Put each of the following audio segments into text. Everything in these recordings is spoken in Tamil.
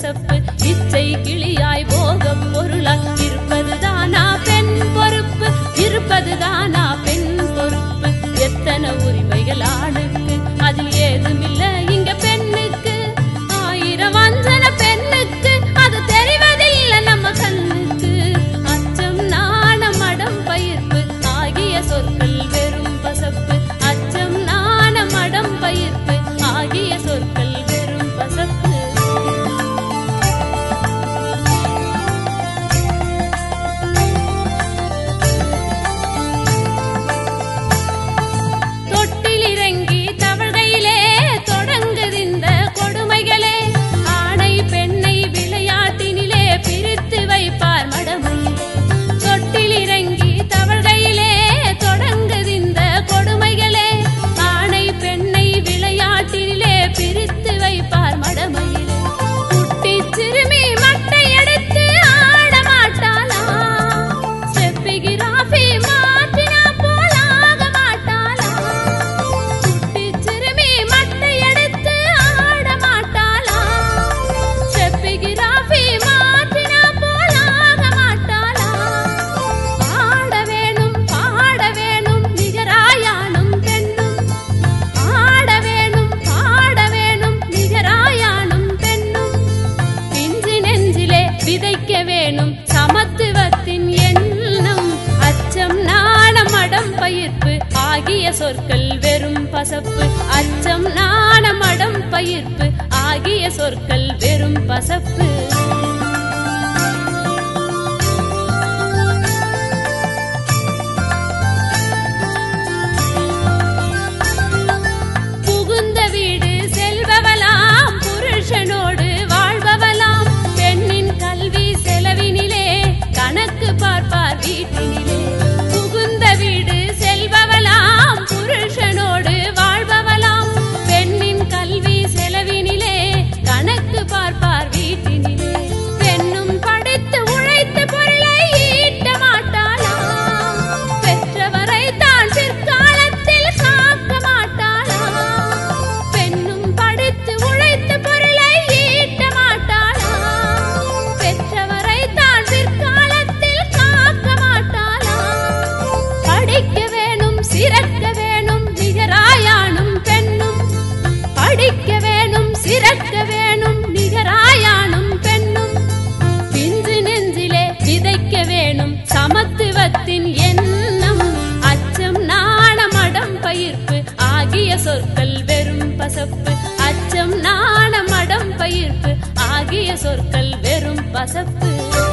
பசப்பு இச்சை கிளியாய் போகம் பொருளாய் இருப்பதுதானா பெண் பொறுப்பு இருப்பதுதானா பெண் பொறுப்பு எத்தனை உரிமைகள் ஆணுக்கு அதில் ஏதுமில்ல இங்க பெண்ணுக்கு ஆயிரம் வஞ்சன பெண்ணுக்கு அது தெரிவதில்லை நம்ம கண்ணுக்கு அச்சம் நாணம் அடம் பயிர்ப்பு ஆகிய சொற்கள் வெறும் பசப்பு அச்சம் நாணம் அடம் பயிர்ப்பு ஆகிய சொற்கள் வெறும் பசப்பு தொட்டில் இறங்கி தவழ்கையிலே தொடங்குதிந்த கொடுமைகளே ஆணை பெண்ணை விளையாட்டினிலே பிரித்து வைப்பார் மடமையிலே தொட்டில் இறங்கி தவழ்கையிலே தொடங்குதிந்த கொடுமைகளே ஆணை பெண்ணை விளையாட்டினிலே பிரித்து வைப்பார் மடமையிலே குட்டி சிறுமி மட்டை எடுத்து ஆட மாட்டாளா செப்பிகிராஃபி மாற்றினா போலாக மாட்டாளா குட்டி சிறுமி மட்டை எடுத்து ஆட மாட்டாளா செப்பிகிராஃபி மாற்றினா போலாக மாட்டாளா ஆட வேணும் பாட வேணும் நிகராயானும் பெண்ணும் ஆட வேணும் பாட வேணும் நிகராயானும் பெண்ணும் பிஞ்சு நெஞ்சிலே விதைக்க வேணும் சமத்துவத்தின் எண்ணம் அச்சம் நாணம் அடம் பயிர்ப்பு ஆகிய சொற்கள் வெறும் பசப்பு அச்சம் நாணம் அடம் பயிர்ப்பு ஆகிய சொற்கள் வெறும் பசப்பு புகுந்த வீடு செல்பவலாம் புருஷனோடு வாழ்பவலாம் பெண்ணின் கல்வி செலவினிலே கணக்கு பார்ப்பார் வீட்டினிலே புகுந்த வீடு செல்பவலாம் புருஷனோடு வாழ்பவலாம் பெண்ணின் கல்வி செலவினிலே கணக்கு பார்ப்பார் வீட்டினிலே பெண்ணும் படித்து உழைத்து பொருளை ஈட்ட மாட்டாளாம் பெற்றவரை தான் பிற்காலத்தில் காக்க மாட்டாளாம் பெண்ணும் படித்து உழைத்து பொருளை ஈட்ட மாட்டாளாம் பெற்றவரை தான் பிற்காலத்தில் காக்க மாட்டாளாம் படிக்க வேணும் சிறக்க வேணும் நிகராயானும் பெண்ணும் படிக்க வேணும் சிறக்க வேணும் நிகராயானும் பெண்ணும் பிஞ்சு நெஞ்சிலே விதைக்க வேணும் சமத்துவத்தின் எண்ணம் அச்சம் நாணம் அடம் பயிர்ப்பு ஆகிய சொற்கள் வெறும் பசப்பு அச்சம் நாணம் அடம் பயிர்ப்பு ஆகிய சொற்கள் வெறும் பசப்பு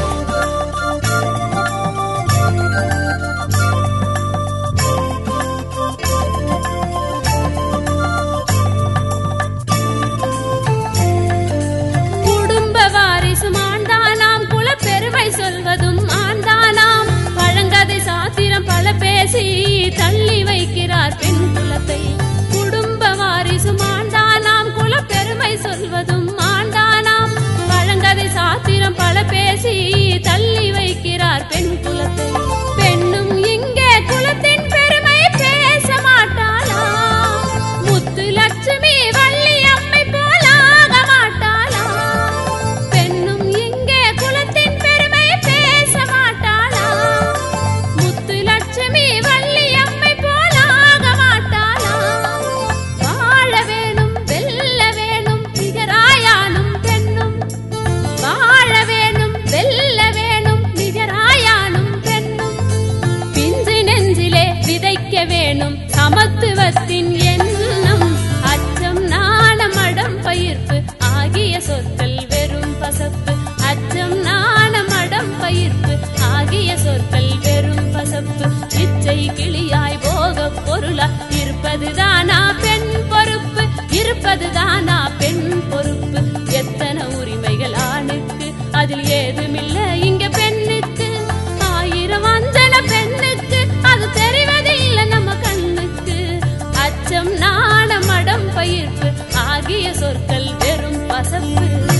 குடும்ப வாரிசும் ஆண்டானாம் குலப்பெருமை சொல்வதும் ஆண்டானாம் பழங்கதை சாத்திரம் பல பேசி தள்ளி வைக்கிறார் பெண் குலத்தை குடும்ப வாரிசும் ஆண்டானாம் குலப்பெருமை சொல்வதும் ஆண்டானாம் பழங்கதை சாத்திரம் பல பேசி தள்ளி வைக்கிறார் பெண் குலத்தை பெண்ணும் இங்கே குலத்தின் பெருமை பேச மாட்டாளா முத்து லட்சுமி வள்ளி அம்மை போலாக மாட்டாளா பெண்ணும் இங்கே குலத்தின் பெருமை பேச மாட்டாளா முத்து லட்சுமி வள்ளி அம்மை போலாக மாட்டாளா வாழ வேணும் வெல்ல வேணும் நிகராயானும் பெண்ணும் வாழ வேணும் வெல்ல வேணும் நிகராயானும் பெண்ணும் பிஞ்சு நெஞ்சிலே விதைக்க வேணும் சமத்துவத்தின் எண்ணம் அச்சம் நாணம் அடம் பயிர்ப்பு ஆகிய சொற்கள் வெறும் பசப்பு அச்சம் நாணம் அடம் பயிர்ப்பு ஆகிய சொற்கள் வெறும் பசப்பு இச்சை கிளியாய் போக பொருளா இருப்பதுதானா பெண் பொறுப்பு இருப்பதுதானா பெண் பொறுப்பு எத்தனை உரிமைகள் ஆணுக்கு அதில் ஏதுமில்ல இங்க பெண்ணுக்கு ஆயிரம் வஞ்சன பெண்ணுக்கு அது தெரிவதில்லை நம்ம கண்ணுக்கு அச்சம் நாணம் அடம் பயிர்ப்பு ஆகிய சொற்கள் வெறும் பசப்பு